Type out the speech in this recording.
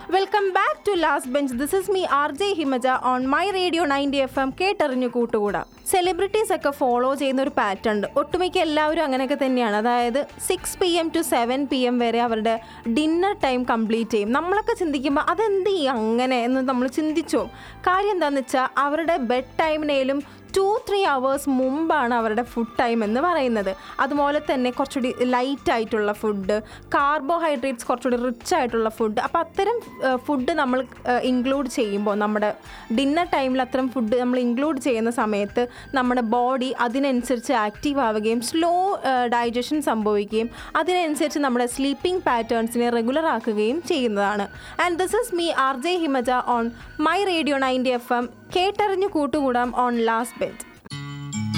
welcome back to last bench this is me R J Himaja on my radio ninety F M കേട്ടറിഞ്ഞു കൂട്ടുകൂടാം celebrities ഒക്കെ follow ചെയ്യുന്ന ഒരു pattern ഉണ്ട് ഒട്ടുമിക്ക എല്ലാവരും അങ്ങനെയൊക്കെ തന്നെയാണ് അതായത് six P M two seven P M വരെ അവരുടെ ഡിന്നർ ടൈം കംപ്ലീറ്റ് ചെയ്യും നമ്മളൊക്കെ ചിന്തിക്കുമ്പോൾ അതെന്ത് ഈ അങ്ങനെ എന്ന് നമ്മൾ ചിന്തിച്ചോ കാര്യം എന്താണെന്ന് വെച്ചാൽ അവരുടെ ബെഡ് ടൈമിനേലും ടു ത്രീ അവേഴ്സ് മുമ്പാണ് അവരുടെ ഫുഡ് ടൈം എന്ന് പറയുന്നത് അതുപോലെ തന്നെ കുറച്ചുകൂടി ലൈറ്റ് ആയിട്ടുള്ള ഫുഡ് കാർബോഹൈഡ്രേറ്റ്സ് കുറച്ചുകൂടി റിച്ച് ആയിട്ടുള്ള ഫുഡ് അപ്പോൾ അത്തരം ഫുഡ് നമ്മൾ ഇൻക്ലൂഡ് ചെയ്യുമ്പോൾ നമ്മുടെ ഡിന്നർ ടൈമിൽ അത്തരം ഫുഡ് നമ്മൾ ഇൻക്ലൂഡ് ചെയ്യുന്ന സമയത്ത് നമ്മുടെ ബോഡി അതിനനുസരിച്ച് ആക്റ്റീവ് ആവുകയും സ്ലോ ഡൈജഷൻ സംഭവിക്കുകയും അതിനനുസരിച്ച് നമ്മുടെ സ്ലീപ്പിംഗ് പാറ്റേൺസിനെ റെഗുലർ ആക്കുകയും ചെയ്യുന്നതാണ് and this is me R J Himaja on my radio ninety F M കേട്ടറിഞ്ഞു കൂട്ടുകൂടാം ഓൺ ലാസ്റ്റ് ബെറ്റ്